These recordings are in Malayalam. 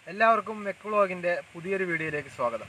എല്ലാവർക്കും മെക്കുളോഗിൻ്റെ പുതിയൊരു വീഡിയോയിലേക്ക് സ്വാഗതം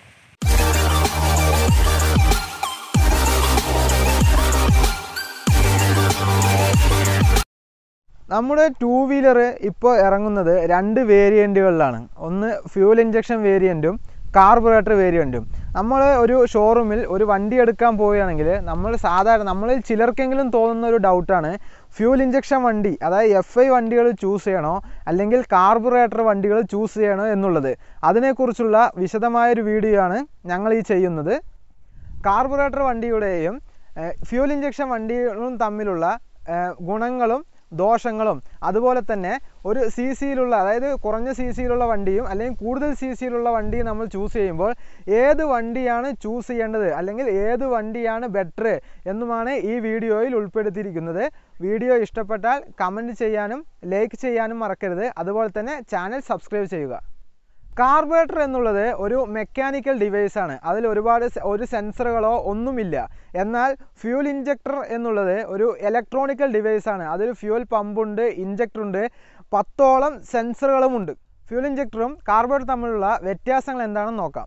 നമ്മുടെ ടൂ വീലർ ഇപ്പോൾ ഇറങ്ങുന്നത് രണ്ട് വേരിയൻറ്റുകളിലാണ് ഒന്ന് ഫ്യൂൽ ഇഞ്ചക്ഷൻ വേരിയൻറ്റും കാർബറേറ്റർ വേരിയൻറ്റും നമ്മൾ ഒരു ഷോറൂമിൽ ഒരു വണ്ടി എടുക്കാൻ പോവുകയാണെങ്കിൽ നമ്മൾ സാധാരണ നമ്മളിൽ ചിലർക്കെങ്കിലും തോന്നുന്ന ഒരു ഡൗട്ടാണ് ഫ്യൂൽ ഇഞ്ചക്ഷൻ വണ്ടി അതായത് എഫ് ഐ വണ്ടികൾ ചൂസ് ചെയ്യണോ അല്ലെങ്കിൽ കാർബറേറ്റർ വണ്ടികൾ ചൂസ് ചെയ്യണോ എന്നുള്ളത് അതിനെക്കുറിച്ചുള്ള വിശദമായൊരു വീഡിയോ ആണ് ഞങ്ങൾ ഈ ചെയ്യുന്നത് കാർബറേറ്റർ വണ്ടിയുടെയും ഫ്യൂൽ ഇഞ്ചക്ഷൻ വണ്ടികളും തമ്മിലുള്ള ഏഹ്, ഗുണങ്ങളും ദോഷങ്ങളും അതുപോലെ തന്നെ ഒരു സി സിയിലുള്ള അതായത് കുറഞ്ഞ സി സിയിലുള്ള വണ്ടിയും അല്ലെങ്കിൽ കൂടുതൽ സി സിയിലുള്ള വണ്ടിയും നമ്മൾ ചൂസ് ചെയ്യുമ്പോൾ ഏത് വണ്ടിയാണ് ചൂസ് ചെയ്യേണ്ടത് അല്ലെങ്കിൽ ഏത് വണ്ടിയാണ് ബെറ്റർ എന്നുമാണ് ഈ വീഡിയോയിൽ ഉൾപ്പെടുത്തിയിരിക്കുന്നത് വീഡിയോ ഇഷ്ടപ്പെട്ടാൽ കമൻറ്റ് ചെയ്യാനും ലൈക്ക് ചെയ്യാനും മറക്കരുത് അതുപോലെ തന്നെ ചാനൽ സബ്സ്ക്രൈബ് ചെയ്യുക കാർബറേറ്റർ എന്നുള്ളത് ഒരു മെക്കാനിക്കൽ ഡിവൈസ് ആണ് അതിൽ ഒരുപാട് സെ- ഒരു സെൻസറുകളോ ഒന്നുമില്ല എന്നാൽ ഫ്യൂൽ ഇഞ്ചക്ടർ എന്നുള്ളത് ഒരു ഇലക്ട്രോണിക്കൽ ഡിവൈസ് ആണ് അതിൽ ഫ്യൂൽ പമ്പുണ്ട് ഇഞ്ചക്ടർ ഉണ്ട് പത്തോളം സെൻസറുകളുമുണ്ട് ഫ്യൂൽ ഇഞ്ചക്ടറും കാർബറേറ്റർ തമ്മിലുള്ള വ്യത്യാസങ്ങൾ എന്താണെന്ന് നോക്കാം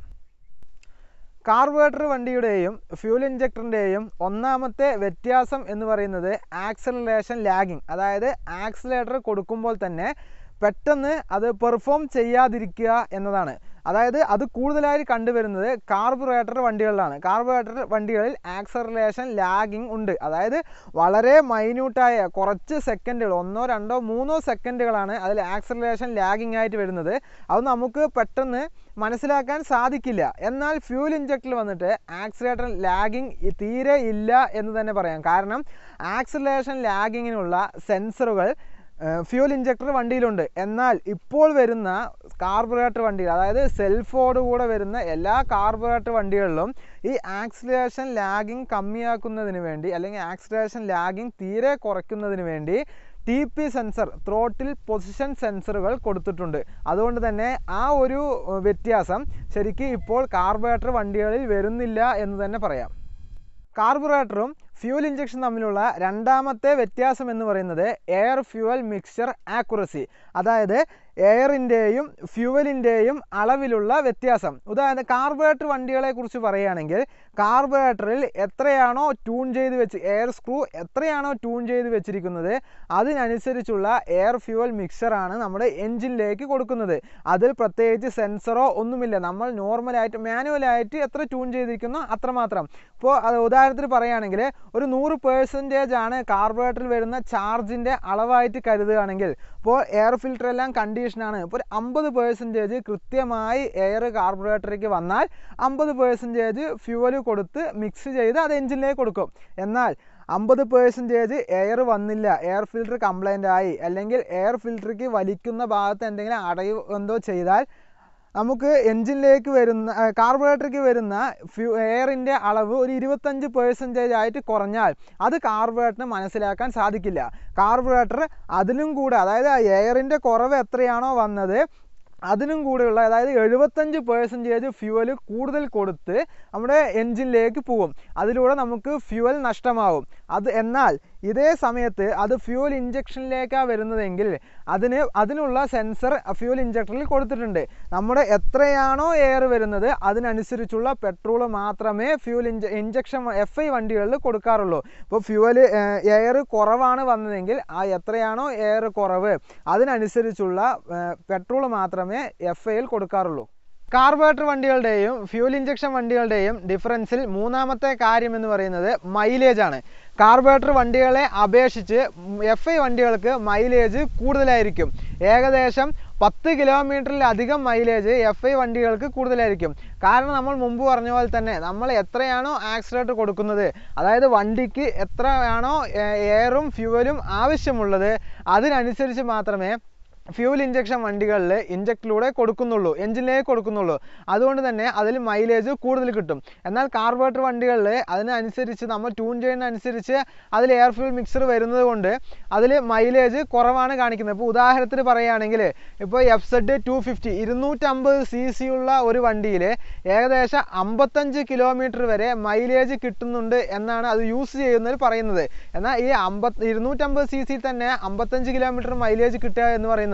കാർബറേറ്റർ വണ്ടിയുടെയും ഫ്യൂൽ ഇഞ്ചക്ടറിൻ്റെയും ഒന്നാമത്തെ വ്യത്യാസം എന്ന് പറയുന്നത് ആക്സലറേഷൻ ലാഗിങ് അതായത് ആക്സിലേറ്റർ കൊടുക്കുമ്പോൾ തന്നെ പെട്ടെന്ന് അത് പെർഫോം ചെയ്യാതിരിക്കുക എന്നതാണ് അതായത് അത് കൂടുതലായി കണ്ടുവരുന്നത് കാർബറേറ്റർ വണ്ടികളിലാണ് കാർബറേറ്റർ വണ്ടികളിൽ ആക്സലറേഷൻ ലാഗിങ് ഉണ്ട് അതായത് വളരെ മൈന്യൂട്ടായ കുറച്ച് സെക്കൻഡുകൾ ഒന്നോ രണ്ടോ മൂന്നോ സെക്കൻഡുകളാണ് അതിൽ ആക്സലറേഷൻ ലാഗിങ് ആയിട്ട് വരുന്നത് അത് നമുക്ക് പെട്ടെന്ന് മനസ്സിലാക്കാൻ സാധിക്കില്ല എന്നാൽ ഫ്യൂൽ ഇഞ്ചക്ടറിൽ വന്നിട്ട് ആക്സിലേറ്റർ ലാഗിങ് തീരെ ഇല്ല എന്ന് തന്നെ പറയാം കാരണം ആക്സിലേഷൻ ലാഗിങ്ങിനുള്ള സെൻസറുകൾ ഫ്യൂൽ ഇഞ്ചക്ടർ വണ്ടിയിലുണ്ട് എന്നാൽ ഇപ്പോൾ വരുന്ന കാർബറേറ്റർ വണ്ടികൾ അതായത് സെൽഫോട് കൂടെ വരുന്ന എല്ലാ കാർബറേറ്റർ വണ്ടികളിലും ഈ ആക്സിലേഷൻ ലാഗിങ് കമ്മിയാക്കുന്നതിന് വേണ്ടി അല്ലെങ്കിൽ ആക്സിലേഷൻ ലാഗിങ് തീരെ കുറയ്ക്കുന്നതിന് വേണ്ടി T P sensor throttle position സെൻസറുകൾ കൊടുത്തിട്ടുണ്ട് അതുകൊണ്ട് തന്നെ ആ ഒരു ഏഹ്, വ്യത്യാസം ശരിക്കും ഇപ്പോൾ കാർബറേറ്റർ വണ്ടികളിൽ വരുന്നില്ല എന്ന് തന്നെ പറയാം കാർബറേറ്ററും ഫ്യൂൽ ഇഞ്ചക്ഷൻ തമ്മിലുള്ള രണ്ടാമത്തെ വ്യത്യാസം എന്ന് പറയുന്നത് എയർ ഫ്യൂവൽ മിക്സ്ചർ ആക്യുറസി അതായത് എയറിൻ്റെയും ഫ്യൂവലിൻ്റെയും അളവിലുള്ള വ്യത്യാസം ഉദാഹരണം കാർബറേറ്റർ വണ്ടികളെ കുറിച്ച് പറയുകയാണെങ്കിൽ കാർബറേറ്ററിൽ എത്രയാണോ ട്യൂൺ ചെയ്ത് വെച്ച് എയർ സ്ക്രൂ എത്രയാണോ ട്യൂൺ ചെയ്ത് വെച്ചിരിക്കുന്നത് അതിനനുസരിച്ചുള്ള എയർ ഫ്യൂവൽ മിക്സറാണ് നമ്മുടെ എൻജിനിലേക്ക് കൊടുക്കുന്നത് അതിൽ പ്രത്യേകിച്ച് സെൻസറോ ഒന്നുമില്ല നമ്മൾ നോർമലായിട്ട് മാനുവലായിട്ട് എത്ര ട്യൂൺ ചെയ്തിരിക്കുന്നോ അത്രമാത്രം ഇപ്പോൾ അത് ഉദാഹരണത്തിന് പറയുകയാണെങ്കിൽ ഒരു നൂറ് പേഴ്സൻറ്റേജ് ആണ് കാർബറേറ്ററിൽ വരുന്ന ചാർജിൻ്റെ അളവായിട്ട് കരുതുകയാണെങ്കിൽ ഇപ്പോൾ എയർ ഫിൽറ്റർ എല്ലാം കണ്ടീഷനാണ് ഇപ്പോൾ ഒരു അമ്പത് പേഴ്സൻറ്റേജ് കൃത്യമായി എയർ കാർബറേറ്ററിലേക്ക് വന്നാൽ അമ്പത് പേഴ്സൻറ്റേജ് ഫ്യൂവൽ കൊടുത്ത് മിക്സ് ചെയ്ത് അത് എഞ്ചിനിലേക്ക് കൊടുക്കും എന്നാൽ അമ്പത് പേഴ്സൻറ്റേജ് എയർ വന്നില്ല എയർ ഫിൽറ്റർ കംപ്ലൈൻ്റ് ആയി അല്ലെങ്കിൽ എയർ ഫിൽറ്ററിക്ക് വലിക്കുന്ന ഭാഗത്ത് എന്തെങ്കിലും അടയോ എന്തോ ചെയ്താൽ നമുക്ക് എൻജിനിലേക്ക് വരുന്ന കാർബറേറ്ററിലേക്ക് വരുന്ന ഫ്യൂ എയറിൻ്റെ അളവ് ഒരു ഇരുപത്തഞ്ച് പേഴ്സൻറ്റേജ് ആയിട്ട് കുറഞ്ഞാൽ അത് കാർബറേറ്ററിന് മനസ്സിലാക്കാൻ സാധിക്കില്ല കാർബറേറ്റർ അതിലും കൂടെ അതായത് എയറിൻ്റെ കുറവ് എത്രയാണോ വന്നത് അതിനും കൂടെയുള്ള അതായത് എഴുപത്തഞ്ച് പേഴ്സൻറ്റേജ് ഫ്യൂവൽ കൂടുതൽ കൊടുത്ത് നമ്മുടെ എൻജിനിലേക്ക് പോകും അതിലൂടെ നമുക്ക് ഫ്യൂവൽ നഷ്ടമാവും അത് എന്നാൽ ഇതേ സമയത്ത് അത് ഫ്യൂവൽ ഇഞ്ചക്ഷനിലേക്കാണ് വരുന്നതെങ്കിൽ അതിന് അതിനുള്ള സെൻസർ ഫ്യൂവൽ ഇഞ്ചക്ടറിൽ കൊടുത്തിട്ടുണ്ട് നമ്മുടെ എത്രയാണോ എയർ വരുന്നത് അതിനനുസരിച്ചുള്ള പെട്രോൾ മാത്രമേ ഫ്യൂൽ ഇഞ്ച ഇഞ്ചക്ഷൻ എഫ് ഐ വണ്ടികളിൽ കൊടുക്കാറുള്ളൂ ഇപ്പോൾ ഫ്യൂവൽ എയർ കുറവാണ് വന്നതെങ്കിൽ ആ എത്രയാണോ എയർ കുറവ് അതിനനുസരിച്ചുള്ള പെട്രോൾ മാത്രമേ എഫ് ഐയിൽ കൊടുക്കാറുള്ളൂ കാർബറേറ്റർ വണ്ടികളുടെയും ഫ്യൂൽ ഇഞ്ചക്ഷൻ വണ്ടികളുടെയും ഡിഫറൻസിൽ മൂന്നാമത്തെ കാര്യം എന്ന് പറയുന്നത് മൈലേജ് ആണ് കാർബറേറ്റർ വണ്ടികളെ അപേക്ഷിച്ച് എഫ് ഐ വണ്ടികൾക്ക് മൈലേജ് കൂടുതലായിരിക്കും ഏകദേശം പത്ത് കിലോമീറ്ററിലധികം മൈലേജ് എഫ് ഐ വണ്ടികൾക്ക് കൂടുതലായിരിക്കും കാരണം നമ്മൾ മുമ്പ് പറഞ്ഞ പോലെ തന്നെ നമ്മൾ എത്രയാണോ ആക്സിലേറ്റർ കൊടുക്കുന്നത് അതായത് വണ്ടിക്ക് എത്രയാണോ എയറും ഫ്യൂവലും ആവശ്യമുള്ളത് അതിനനുസരിച്ച് മാത്രമേ ഫ്യൂൽ ഇഞ്ചക്ഷൻ വണ്ടികളിൽ ഇഞ്ചക്റ്റിലൂടെ കൊടുക്കുന്നുള്ളൂ എഞ്ചിനിലേക്ക് കൊടുക്കുന്നുള്ളൂ അതുകൊണ്ട് തന്നെ അതിൽ മൈലേജ് കൂടുതൽ കിട്ടും എന്നാൽ കാർബറേറ്റർ വണ്ടികളിൽ അതിനനുസരിച്ച് നമ്മൾ ട്യൂൺ ചെയ്യുന്ന അനുസരിച്ച് അതിൽ എയർ ഫ്യൂൽ മിക്സർ വരുന്നത് കൊണ്ട് അതിൽ മൈലേജ് കുറവാണ് കാണിക്കുന്നത് ഇപ്പോൾ ഉദാഹരണത്തിന് പറയുകയാണെങ്കിൽ ഇപ്പോൾ എഫ് സെഡ് ടു ഫിഫ്റ്റി ഇരുന്നൂറ്റമ്പത് സി സി ഉള്ള ഒരു വണ്ടിയിൽ ഏകദേശം അമ്പത്തഞ്ച് കിലോമീറ്റർ വരെ മൈലേജ് കിട്ടുന്നുണ്ട് എന്നാണ് അത് യൂസ് ചെയ്യുന്നതിൽ പറയുന്നത് എന്നാൽ ഈ അമ്പത് ഇരുന്നൂറ്റമ്പത് സി സി തന്നെ അമ്പത്തഞ്ച് കിലോമീറ്റർ മൈലേജ് കിട്ടുക എന്ന് പറയുന്നത്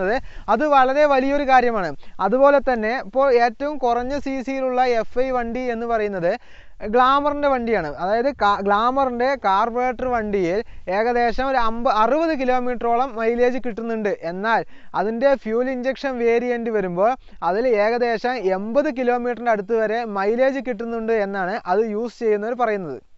പറയുന്നത് അത് വളരെ വലിയൊരു കാര്യമാണ് അതുപോലെ തന്നെ ഇപ്പോൾ ഏറ്റവും കുറഞ്ഞ സി സിയിലുള്ള എഫ് ഐ വണ്ടി എന്ന് പറയുന്നത് ഗ്ലാമറിൻ്റെ വണ്ടിയാണ് അതായത് ഗ്ലാമറിൻ്റെ കാർബറേറ്റർ വണ്ടിയിൽ ഏകദേശം ഒരു അമ്പ അറുപത് കിലോമീറ്ററോളം മൈലേജ് കിട്ടുന്നുണ്ട് എന്നാൽ അതിൻ്റെ ഫ്യൂൽ ഇഞ്ചക്ഷൻ വേരിയൻ്റ് വരുമ്പോൾ അതിൽ ഏകദേശം എൺപത് കിലോമീറ്ററിൻ്റെ അടുത്ത് വരെ മൈലേജ് കിട്ടുന്നുണ്ട് എന്നാണ് അത് യൂസ് ചെയ്യുന്നവർ പറയുന്നത്